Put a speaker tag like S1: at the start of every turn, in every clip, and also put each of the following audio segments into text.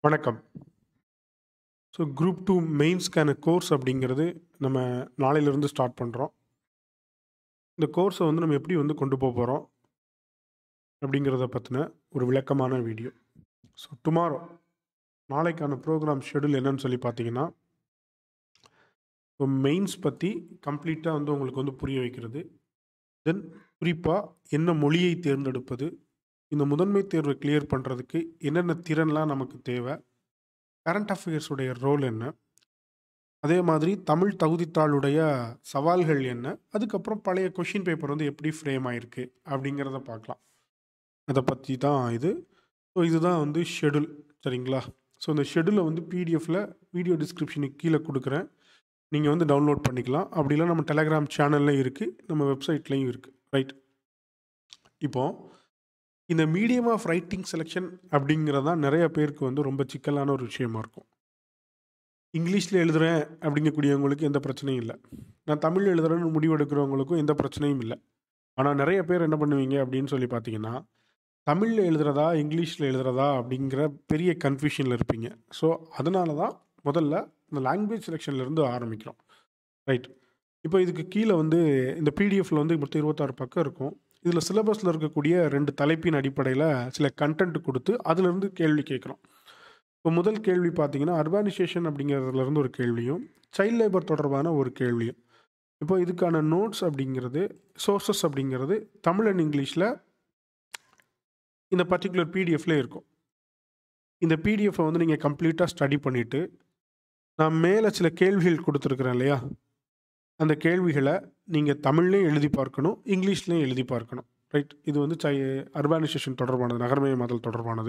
S1: வணக்கம். So group 2 மெயின்ஸ்க்கான course அப்படிங்கிறது நம்ம நாளையிலிருந்து ஸ்டார்ட் பண்றோம். இந்த கோர்ஸ வந்து நம்ம எப்படி வந்து கொண்டு போப்போறோம்? அப்படிங்கிறத பத்தின ஒரு விளக்கமான வீடியோ. ஸோ டுமாரோ நாளைக்கான ப்ரோகிராம் ஷெட்யூல் என்னன்னு சொல்லி பார்த்தீங்கன்னா இப்போ மெயின்ஸ் பத்தி கம்ப்ளீட்டா வந்து உங்களுக்கு வந்து புரிய வைக்கிறது. தென் குறிப்பா என்ன மொழியை தேர்ந்தெடுப்பது? இந்த முதன்மை தேர்வ கிளியர் பண்றதுக்கு என்னென்ன திறன்லாம் நமக்கு தேவ? கரண்ட் அஃபேர்ஸ் உடைய ரோல் என்ன? அதே மாதிரி தமிழ் தகுதித்தாளுடைய சவால்கள் என்ன? அதுக்கப்புறம் பழைய கொஸ்டின் பேப்பர் வந்து எப்படி ஃப்ரேம் ஆயிருக்கு? அப்படிங்கிறத பார்க்கலாம். அத பத்தி தான் இது. ஸோ இதுதான் வந்து ஷெட்யூல் சரிங்களா? ஸோ இந்த ஷெட்யூல வந்து பிடிஎஃப்ல வீடியோ டிஸ்கிரிப்ஷனுக்கு கீழ குடுக்குறேன். நீங்க வந்து டவுன்லோட் பண்ணிக்கலாம். அப்படி இல்ல நம்ம டெலகிராம் சேனல்ல இருக்கு. நம்ம வெப்சைட்லயும் இருக்கு. ரைட். இப்போ இந்த மீடியம் ஆஃப் ரைட்டிங் செலக்ஷன் அப்படிங்கிறது தான் நெறைய பேருக்கு வந்து ரொம்ப சிக்கலான ஒரு விஷயமா இருக்கும். இங்கிலீஷ்ல எழுதுறேன் அப்படிங்கக்கூடியவங்களுக்கு எந்த பிரச்சனையும் இல்ல. நான் தமிழ்ல எழுதுறேன்னு முடிவெடுக்கிறவங்களுக்கும் எந்த பிரச்சனையும் இல்ல. ஆனா நெறைய பேர் என்ன பண்ணுவீங்க அப்படின்னு சொல்லி பார்த்தீங்கன்னா, தமிழ்ல எழுதுறதா? இங்கிலீஷ்ல எழுதுறதா? அப்படிங்கிற பெரிய கன்ஃப்யூஷன்ல இருப்பீங்க. ஸோ அதனால தான் முதல்ல இந்த லாங்குவேஜ் செலக்ஷன்ல இருந்து ஆரம்பிக்கிறோம். ரைட். இப்போ இதுக்கு கீழ வந்து இந்த பிடிஎஃப்ல வந்து மொத்தம் 26 பக்கம் இருக்கும். இதுல சிலபஸ்ல இருக்கக்கூடிய 2 தலைப்பின் அடிப்படையில சில கன்டென்ட் குடுத்து அதிலிருந்து கேள்வி கேட்கிறோம். இப்போ முதல் கேள்வி பார்த்தீங்கன்னா, அர்பானைசேஷன் அப்படிங்கிறதுல இருந்து ஒரு கேள்வியும், சைல்ட் லேபர் தொடர்பான ஒரு கேள்வியும். இப்போ இதுக்கான நோட்ஸ் அப்படிங்கிறது, சோர்சஸ் அப்படிங்கிறது தமிழ் அண்ட் இங்கிலீஷ்ல இந்த பர்ட்டிகுலர் பிடிஎஃப்ல இருக்கும். இந்த பிடிஎஃப்ப வந்து நீங்க கம்ப்ளீட்டா ஸ்டடி பண்ணிட்டு, நான் மேல சில கேள்விகள் குடுத்திருக்கிறேன் இல்லையா? அந்த கேள்விகள நீங்க தமிழ்லயும் எழுதி பார்க்கணும், இங்கிலீஷ்லயும் எழுதி பார்க்கணும். ரைட். இது வந்து சை அர்பானைசேஷன் தொடர்பானது, நகரமயமாதல் தொடர்பானது.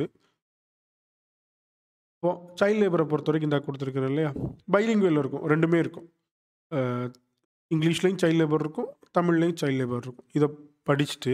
S1: இப்போ சைல்ட் லேபர பொறுத்தவரைக்கும் இந்தா குடுத்திருக்கிறேன் இல்லையா? பைலிங்குவல் இருக்கும். 2மே இருக்கும். அ இங்கிலீஷ்லயும் சைல்ட் லேபர் இருக்கும், தமிழ்லயும் சைல்ட் லேபர் இருக்கும். இத படிச்சுட்டு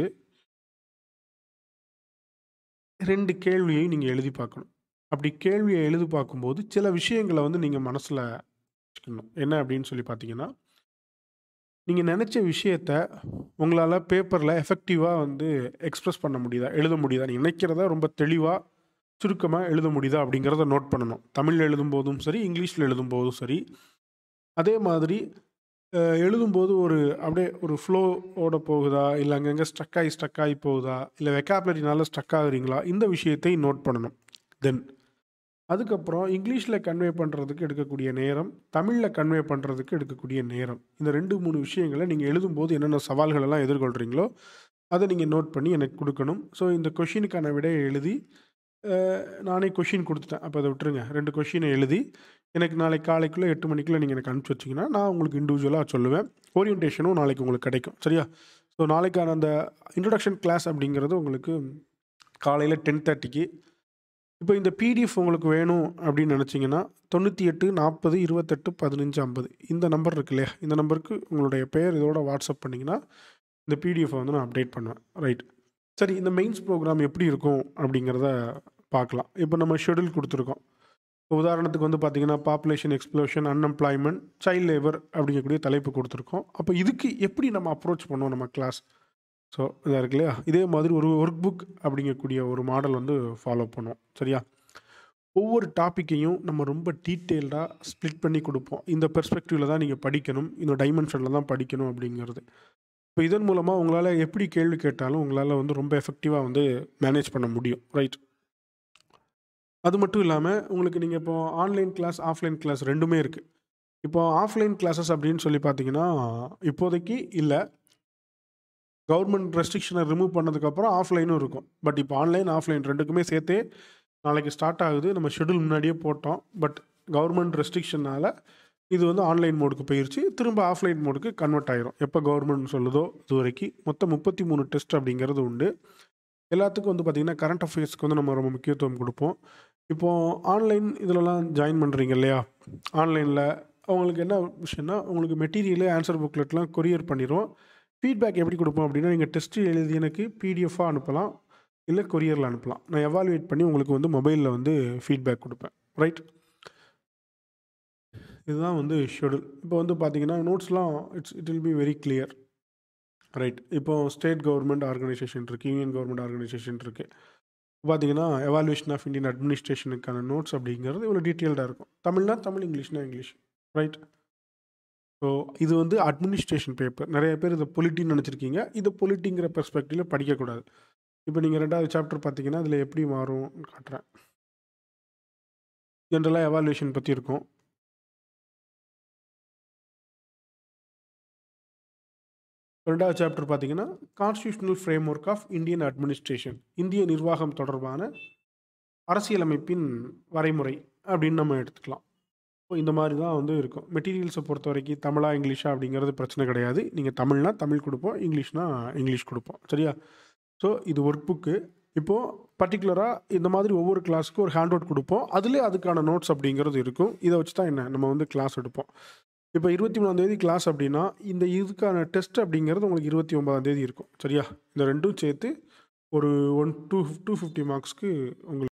S1: 2 கேள்வியையும் நீங்க எழுதி பார்க்கணும். அப்படி கேள்விய எழுதி பார்க்கும்போது சில விஷயங்கள வந்து நீங்க மனசுல வச்சுக்கணும். என்ன அப்படின்னு சொல்லி பார்த்தீங்கன்னா, நீங்க நெனச்ச விஷயத்த உங்களால பேப்பர்ல எஃபெக்டிவா வந்து எக்ஸ்பிரஸ் பண்ண முடியுதா? எழுத முடியுதா? நீங்க நினைக்கிறத ரொம்ப தெளிவா, சுருக்கமா எழுத முடியுதா? அப்படிங்கிறத நோட் பண்ணணும். தமிழ்ல எழுதும்போதும் சரி, இங்கிலீஷ்ல எழுதும்போதும் சரி. அதே மாதிரி அ எழுதும்போது ஒரு அப்படியே ஒரு ஃப்ளோ ஓட போகுதா? இல்ல அங்கங்க ஸ்ட்ரக் ஆயி ஸ்ட்ரக் ஆயி போகுதா? இல்ல வெக்காபுலரினால ஸ்ட்ரக் ஆகுறீங்களா? இந்த விஷயத்தை நோட் பண்ணணும். தென் அதுக்கப்புறம் இங்கிலீஷ்ல கன்வே பண்றதுக்கு எடுக்கக்கூடிய நேரம், தமிழ்ல கன்வே பண்றதுக்கு எடுக்கக்கூடிய நேரம். இந்த 2, 3 விஷயங்கள நீங்க எழுதும்போது என்னென்ன சவால்கள் எல்லாம் எதிர்கொள்றீங்களோ, அத நீங்க நோட் பண்ணி எனக்கு குடுக்கணும். ஸோ இந்த கொஸ்டினுக்கான விடைய எழுதி, அ நானே கொஸ்டின் குடுத்துட்டேன். அப்ப அத விட்டுருங்க. 2 கொஸ்டின எழுதி, எனக்கு நாளைக்கு காலைக்குள்ள 8 மணிக்குள்ள நீங்க எனக்கு அனுப்பிச்சு வச்சீங்கன்னா, நான் உங்களுக்கு இண்டிவிஜுவலா சொல்லுவேன். ஓரியன்டேஷனும் நாளைக்கு உங்களுக்கு கிடைக்கும். சரியா? ஸோ நாளைக்கான அந்த இன்ட்ரோடக்ஷன் கிளாஸ் அப்படிங்கிறது உங்களுக்கு காலையில 10:30க்கு. இப்போ இந்த பிடிஎஃப் உங்களுக்கு வேணும் அப்படின்னு நெனச்சீங்கன்னா, 98 40 28 15 50 இந்த நம்பர் இருக்கு இல்லையா? இந்த நம்பருக்கு உங்களுடைய பெயர் இதோட வாட்ஸ்அப் பண்ணீங்கன்னா, இந்த பிடிஎஃப்ப வந்து நான் அப்டேட் பண்ணுவேன். ரைட். சரி இந்த மெயின்ஸ் ப்ரோகிராம் எப்படி இருக்கும்? அப்படிங்கிறத பார்க்கலாம். இப்போ நம்ம ஷெட்யூல் குடுத்துருக்கோம். உதாரணத்துக்கு வந்து பார்த்தீங்கன்னா, population explosion, unemployment, child labour அப்படிங்கக்கூடிய தலைப்பு குடுத்துருக்கோம். அப்ப இதுக்கு எப்படி நம்ம அப்ரோச் பண்ணுவோம் நம்ம கிளாஸ்? ஸோ இதா இருக்கு இல்லையா? இதே மாதிரி ஒரு ஒர்க் புக் அப்படிங்கக்கூடிய ஒரு மாடல் வந்து ஃபாலோ பண்ணுவோம். சரியா? ஒவ்வொரு டாபிக்கையும் நம்ம ரொம்ப டீட்டெயில்டா ஸ்ப்ளிட் பண்ணி குடுப்போம். இந்த பெர்ஸ்பெக்டிவ்ல தான் நீங்க படிக்கணும். இந்த டைமென்ஷன்ல தான் படிக்கணும் அப்படிங்கிறது. இப்போ இதன் மூலமா உங்களால எப்படி கேள்வி கேட்டாலும் உங்களால வந்து ரொம்ப எஃபெக்டிவா வந்து மேனேஜ் பண்ண முடியும். ரைட். அது மட்டும் இல்லாம, உங்களுக்கு நீங்க இப்போ ஆன்லைன் கிளாஸ், ஆஃப்லைன் கிளாஸ் 2மே இருக்கு. இப்போ ஆஃப்லைன் கிளாஸஸ் அப்படின்னு சொல்லி பார்த்தீங்கன்னா, இப்போதைக்கு இல்ல. கவர்ன்மெண்ட் ரெஸ்ட்ரிக்ஷன ரிமூவ் பண்ணதுக்கப்புறம் ஆஃப்லைனும் இருக்கும். பட் இப்போ ஆன்லைன், ஆஃப்லைன் 2க்குமே சேர்த்தே நாளைக்கு ஸ்டார்ட் ஆகுது. நம்ம ஷெட்யூல் முன்னாடியே போட்டோம். பட் கவர்ன்மெண்ட் ரெஸ்ட்ரிக்ஷனால இது வந்து ஆன்லைன் மோடுக்கு போயிருச்சு. திரும்ப ஆஃப்லைன் மோடுக்கு கன்வெர்ட் ஆயிரும். எப்ப கவர்ன்மெண்ட் சொல்லுதோ அதுவரைக்கு. மொத்தம் 33 டெஸ்ட் அப்படிங்கிறது உண்டு. எல்லாத்துக்கும் வந்து பார்த்தீங்கன்னா, கரண்ட் அஃபேர்ஸ்க்கு வந்து நம்ம ரொம்ப முக்கியத்துவம் குடுப்போம். இப்போ ஆன்லைன் இதுலலாம் ஜாயின் பண்றீங்க இல்லையா? ஆன்லைன்ல உங்களுக்கு என்ன விஷயம்னா, உங்களுக்கு மெட்டீரியலு, ஆன்சர் புக்லெட்லாம் கொரியர் பண்ணிருவோம். ஃபீட்பேக் எப்படி குடுப்போம் அப்படின்னா, நீங்க டெஸ்ட் எழுதி எனக்கு பிடிஎஃப்பா அனுப்பலாம். இல்ல கொரியர்ல அனுப்பலாம். நான் எவாலுவேட் பண்ணி உங்களுக்கு வந்து மொபைல்ல வந்து ஃபீட்பேக் குடுப்பேன். ரைட். இதுதான் வந்து ஷெட்யூல். இப்போ வந்து பார்த்தீங்கன்னா, நோட்ஸ்லாம் it's it will be very clear. Right. இப்போ ஸ்டேட் கவர்ன்மெண்ட் ஆர்கனைசேஷன் இருக்கு. யூனியன் கவர்ன்மெண்ட் ஆர்கனைசேஷன் இருக்கு. பார்த்தீங்கன்னா எவாலுவேஷன் ஆஃப் இந்தியன் அட்மினிஸ்ட்ரேஷனுக்கான நோட்ஸ் அப்படிங்கிறது இவ்வளோ டீட்டெயில்டாக இருக்கும் தமிழ்னா தமிழ் இங்கிலீஷ்னா இங்கிலீஷ் ரைட் ஸோ இது வந்து அட்மினிஸ்ட்ரேஷன் பேப்பர் நிறைய பேர் இதை பொலிட்டின்னு நினச்சிருக்கீங்க இது பொலிட்டிங்கிற பெர்ஸ்பெக்டிவில் படிக்கக்கூடாது இப்போ நீங்கள் ரெண்டாவது சாப்டர் பார்த்தீங்கன்னா இதில் எப்படி மாறும் காட்டுறேன் ஜென்ரலாக எவாலுவேஷன் பற்றி இருக்கும் ரெண்டாவது சாப்டர் பார்த்தீங்கன்னா constitutional framework of Indian administration இந்திய நிர்வாகம் தொடர்பான அரசியலமைப்பின் வரைமுறை அப்படின்னு நம்ம எடுத்துக்கலாம் ஸோ இந்த மாதிரி தான் வந்து இருக்கும் மெட்டீரியல்ஸை பொறுத்த வரைக்கும் தமிழா இங்கிலீஷா அப்படிங்கிறது பிரச்சனை கிடையாது நீங்கள் தமிழ்னா தமிழ் கொடுப்போம் இங்கிலீஷ்னா இங்கிலீஷ் கொடுப்போம் சரியா ஸோ இது ஒர்க் புக்கு இப்போது பர்டிகுலராக இந்த மாதிரி ஒவ்வொரு கிளாஸுக்கும் ஒரு ஹேண்ட் அவுட் கொடுப்போம் அதுலேயே அதுக்கான நோட்ஸ் அப்படிங்கிறது இருக்கும் இதை வச்சு தான் என்ன நம்ம வந்து கிளாஸ் எடுப்போம் இப்போ இருபத்தி மூணாந்தேதி கிளாஸ் அப்படின்னா இந்த இதுக்கான டெஸ்ட் அப்படிங்கிறது உங்களுக்கு இருபத்தி ஒன்பதாம் தேதி இருக்கும் சரியா இந்த ரெண்டும் சேர்த்து ஒரு ஒன் டூ டூ ஃபிஃப்டி மார்க்ஸ்க்கு உங்களுக்கு